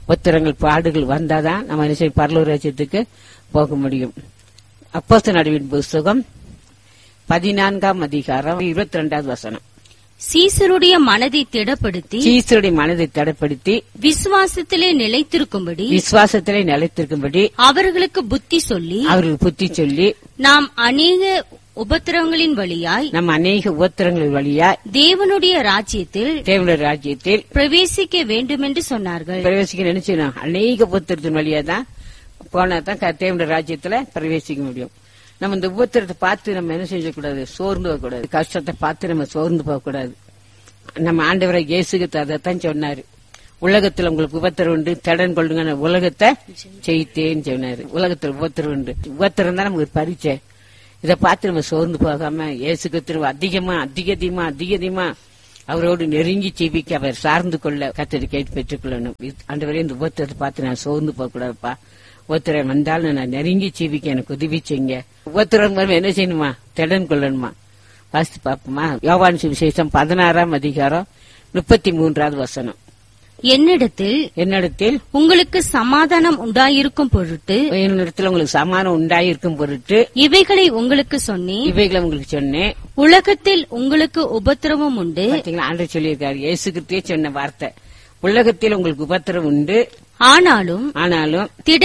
உத்தரங்கள் பாடுகள் வந்தாதான் நம்ம மனுஷன் பரலூர் ராஜ்யத்துக்கு போக முடியும் அப்போஸ்த நடுவின் புஸ்தகம் பதினான்காம் அதிகாரம் இருபத்தி ரெண்டாவது வசனம் சீசருடைய மனதை திடப்படுத்தி சீசருடைய மனதை தடைப்படுத்தி விசுவாசத்திலே நிலைத்திருக்கும்படி விசுவாசத்திலே நிலைத்திருக்கும்படி அவர்களுக்கு புத்தி சொல்லி அவருக்கு புத்தி சொல்லி நாம் அநேக உபத்திரவங்களின் வழியாய் நம்ம அநேக உத்தரங்கள் வழியா தேவனுடைய ராஜ்யத்தில் தேவனுடைய ராஜ்யத்தில் பிரவேசிக்க வேண்டுமென்று சொன்னார்கள் பிரவேசிக்க நினைச்சோம் அநேக உபத்திரத்தின் வழியா தான் போனா தான் க- தேவனுடைய ராஜ்யத்துல பிரவேசிக்க முடியும் நம்ம இந்த உபத்திரத்தை பார்த்து நம்ம என்ன செய்யக்கூடாது சோர்ந்து போகக்கூடாது கஷ்டத்தை பார்த்து நம்ம சோர்ந்து போகக்கூடாது நம்ம ஆண்டவரை இயேசுக்கு அதைத்தான் சொன்னாரு உலகத்துல உங்களுக்கு உபத்திரம் உண்டு தடன் கொள்ளுங்க நான் உலகத்தை ஜெயித்தேன்னு சொன்னாரு உலகத்துல உபத்திரம் உண்டு உபத்திரம் தான் நமக்கு பரிச்சை இதை பார்த்து நம்ம சோர்ந்து போகாம இயேசுக்கு திரும்ப அதிகமா அதிக அதிகமா அதிக அதிகமா அவரோடு நெருங்கி ஜீவிக்க அவர் சார்ந்து கொள்ள கத்தரி கேட்டு பெற்றுக்கொள்ளணும் ஆண்டவரே இந்த உபத்திரத்தை பார்த்து நான் சோர்ந்து போக கூடாதுப்பா உபத்திரம் வந்தாலும் நான் நெருங்கி ஜீவிக்க எனக்கு உதவி செய்யுங்க உபத்திரம் வரும் என்ன செய்யணுமா திடன் கொள்ளணுமா வாசித்து பார்ப்போமா யோவான் சுவிசேஷம் பதினாறாம் அதிகாரம் முப்பத்தி மூன்றாவது வசனம் என்னிடத்தில் என்னிடத்தில் உங்களுக்கு சமாதானம் உண்டாயிருக்கும் பொருட்டு என்னிடத்தில் உங்களுக்கு சமானம் உண்டாயிருக்கும் பொருட்டு இவைகளை உங்களுக்கு சொன்னேன் இவைகளை உங்களுக்கு சொன்னேன் உலகத்தில் உங்களுக்கு உபத்திரவம் உண்டு பாத்தீங்களா ஆண்டு சொல்லியிருக்காரு இயேசு கிறிஸ்துவே சொன்ன வார்த்தை உலகத்தில் உங்களுக்கு உபத்திரம் உண்டு ஆனாலும் ஆனாலும் திட